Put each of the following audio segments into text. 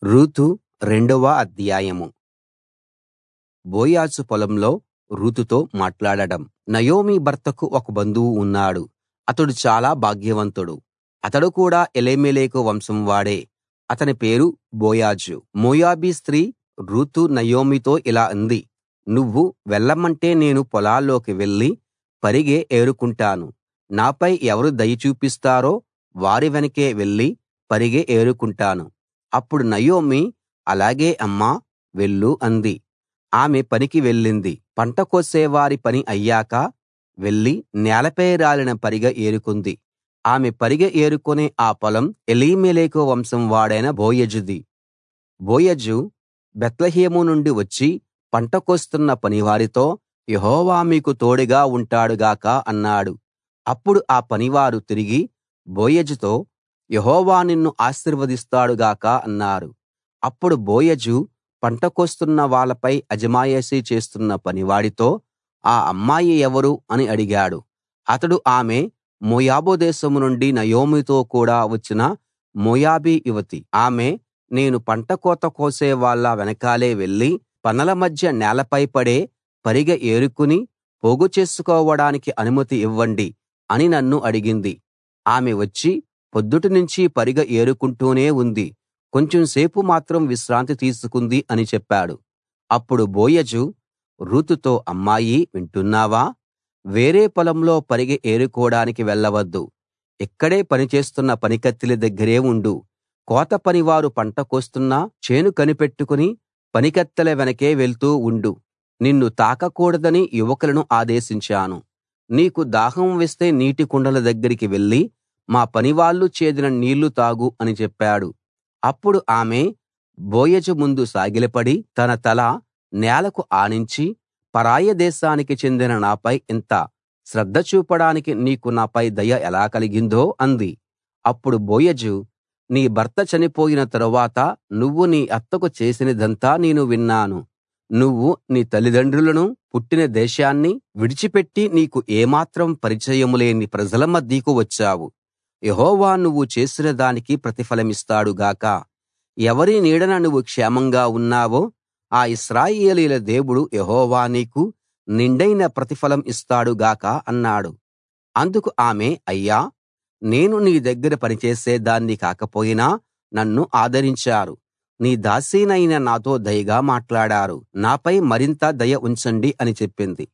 Ruth రెండవ అధ్యాయం బోయజు పొలంలో రూతుతో మాట్లాడడం నయోమి భర్తకు ఒక బంధువు ఉన్నాడు అతడు చాలా భాగ్యవంతుడు అతడు కూడా ఎలీమెలెకు వంశం వాడే అతని పేరు బోయజు మోయాబీ స్త్రీ రూతు నయోమితో ఇలా అంది నువ్వు వెళ్ళమంటే నేను పొలాల్లోకి వెళ్లి పరిగె ఏరుకుంటాను నాపై ఎవరు దయ చూపిస్తారో వారి వెనకే వెళ్లి పరిగె ఏరుకుంటాను అప్పుడు నయోమి అలాగే అమ్మా వెళ్ళు అంది ఆమె పనికి వెళ్ళింది పంట కోసేవారి పని అయ్యాక వెళ్లి నేలపై రాలిన పరిగె ఏరుకుంది ఆమె పరిగె ఏరుకునే ఆ పొలం ఎలీమెలెకు వంశం వాడైన బోయజుది బోయజు బేత్లెహేము నుండి వచ్చి పంట కోస్తున్న పనివారితో యెహోవా మీకు తోడుగా ఉంటాడు గాక అన్నాడు అప్పుడు ఆ పనివారు తిరిగి బోయజుతో యెహోవా నిన్ను ఆశీర్వదిస్తాడు గాక అన్నారు అప్పుడు బోయజు పంట కోస్తున్న వాళ్ళపై అజమాయిషీ చేస్తున్న పనివాడితో ఆ అమ్మాయి ఎవరు అని అడిగాడు అతడు ఆమె మోయాబు దేశం నుండి నయోమితో కూడా వచ్చిన మోయాబీ యువతి ఆమె నేను పంట కోత కోసే వాళ్ళ వెనకాలే వెళ్లి పనల మధ్య నేలపై పడే పరిగె ఏరుకుని పోగు చేసుకోవడానికి అనుమతి ఇవ్వండి అని నన్ను అడిగింది ఆమె వచ్చి పొద్దుటినుంచి పరిగె ఏరుకుంటూనే ఉంది కొంచెం సేపు మాత్రం విశ్రాంతి తీసుకుంది అని చెప్పాడు అప్పుడు బోయజు రూతుతో అమ్మాయీ వింటున్నావా వేరే పొలంలో పరిగె ఏరుకోడానికి వెళ్ళవద్దు ఇక్కడే పనిచేస్తున్న పనికత్తెల దగ్గరే ఉండు కోత పనివారు పంట కోస్తున్నా చేను కనిపెట్టుకుని పనికత్తెల వెనకే వెళ్తూ ఉండు నిన్ను తాకకూడదని యువకులను ఆదేశించాను నీకు దాహం వేస్తే నీటి కుండల దగ్గరికి వెళ్లి మా పనివాళ్ళు చేదిన నీళ్లు తాగు అని చెప్పాడు అప్పుడు ఆమె బోయజు ముందు సాగిలపడి తన తల నేలకు ఆనించి పరాయి దేశానికి చెందిన నాపై ఇంత శ్రద్ధ చూపడానికి నీకు నాపై దయ ఎలా కలిగిందో అంది అప్పుడు బోయజు నీ భర్త చనిపోయిన తరువాత నువ్వు నీ అత్తకు చేసినదంతా నేను విన్నాను నువ్వు నీ తల్లిదండ్రులను పుట్టిన దేశాన్ని విడిచిపెట్టి నీకు ఏమాత్రం పరిచయం లేని ప్రజల మధ్యకు వచ్చావు యెహోవా నువ్వు చేసిన దానికి ప్రతిఫలమిస్తాడు గాక ఎవరి నీడన నువ్వు క్షేమంగా ఉన్నావో ఆ ఇశ్రాయేలీయుల దేవుడు యెహోవా నీకు నిండైన ప్రతిఫలం ఇస్తాడు గాక అన్నాడు అందుకు ఆమె అయ్యా నేను నీ దగ్గర పనిచేసే దాన్ని కాకపోయినా నన్ను ఆదరించారు నీ దాసీనైన నాతో దయగా మాట్లాడారు నాపై మరింత దయ ఉంచండి అని చెప్పింది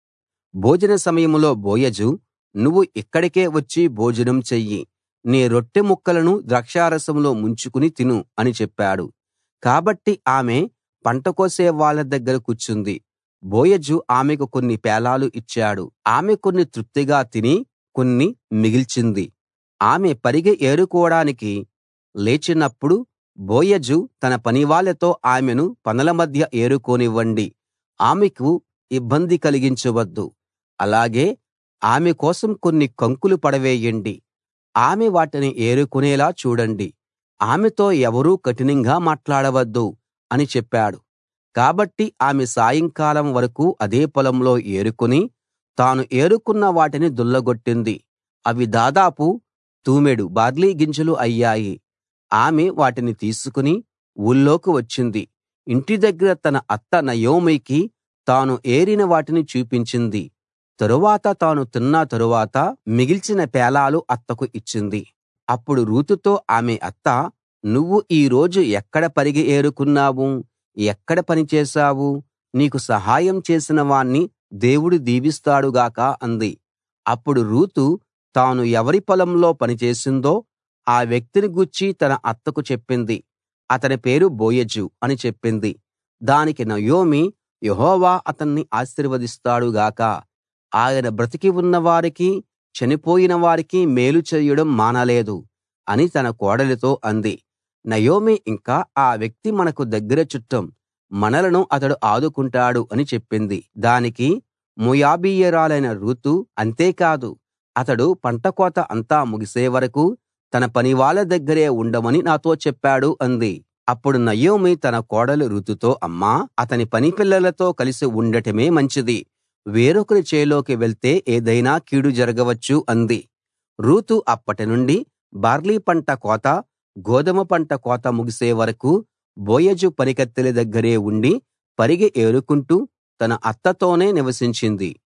భోజన సమయంలో బోయజు నువ్వు ఇక్కడికే వచ్చి భోజనం చెయ్యి నీ రొట్టె ముక్కలను ద్రాక్షారసంలో ముంచుకుని తిను అని చెప్పాడు కాబట్టి ఆమె పంట కోసే వాళ్ళ దగ్గర కూర్చుంది బోయజు ఆమెకు కొన్ని పేలాలు ఇచ్చాడు ఆమె కొన్ని తృప్తిగా తిని కొన్ని మిగిల్చింది ఆమె పరిగె ఏరుకోవడానికి లేచినప్పుడు బోయజు తన పనివాళ్ళతో ఆమెను పనల మధ్య ఏరుకోనివ్వండి ఆమెకు ఇబ్బంది కలిగించవద్దు అలాగే ఆమె కోసం కొన్ని కంకులు పడవేయండి ఆమె వాటిని ఏరుకునేలా చూడండి ఆమెతో ఎవరూ కఠినంగా మాట్లాడవద్దు అని చెప్పాడు కాబట్టి ఆమె సాయంకాలం వరకూ అదే పొలంలో ఏరుకుని తాను ఏరుకున్న వాటిని దుళ్ళగొట్టింది అవి దాదాపు తూమెడు బార్లీ గింజలు అయ్యాయి ఆమె వాటిని తీసుకుని ఊళ్ళోకి వచ్చింది ఇంటి దగ్గర తన అత్త నయోమికి తాను ఏరిన వాటిని చూపించింది తరువాత తాను తిన్న తరువాత మిగిల్చిన పేలాలు అత్తకు ఇచ్చింది అప్పుడు రూతుతో ఆమె అత్త నువ్వు ఈ రోజు ఎక్కడ పరిగె ఏరుకున్నావు ఎక్కడ పని చేశావు నీకు సహాయం చేసిన వాణ్ణి దేవుడు దీవిస్తాడు గాక అంది అప్పుడు రూతు తాను ఎవరి పొలంలో పనిచేసిందో ఆ వ్యక్తిని గూర్చి తన అత్తకు చెప్పింది అతని పేరు బోయజు అని చెప్పింది దానికి నయోమి యెహోవా అతన్ని ఆశీర్వదిస్తాడు గాక ఆయన బ్రతికి ఉన్న వారికి చనిపోయిన వారికి మేలు చేయడం మానలేదు అని తన కోడలితో అంది నయోమి ఇంకా ఆ వ్యక్తి మనకు దగ్గర చుట్టం మనలను అతడు ఆదుకుంటాడు అని చెప్పింది దానికి మోయాబీయురాలైన రూతు అంతేకాదు అతడు పంట కోత అంతా ముగిసే వరకూ తన పనివాళ్ళ దగ్గరే ఉండమని నాతో చెప్పాడు అంది అప్పుడు నయోమి తన కోడలు రూతుతో అమ్మా అతని పనిపిల్లలతో కలిసి ఉండటమే మంచిది వేరొకరి చేలోకి వెళ్తే ఏదైనా కీడు జరగవచ్చు అంది రూతు అప్పటి నుండి బార్లీ పంట కోత గోదుమ పంట కోత ముగిసే వరకూ బోయజు పనికత్తెల దగ్గరే ఉండి పరిగె ఏరుకుంటూ తన అత్తతోనే నివసించింది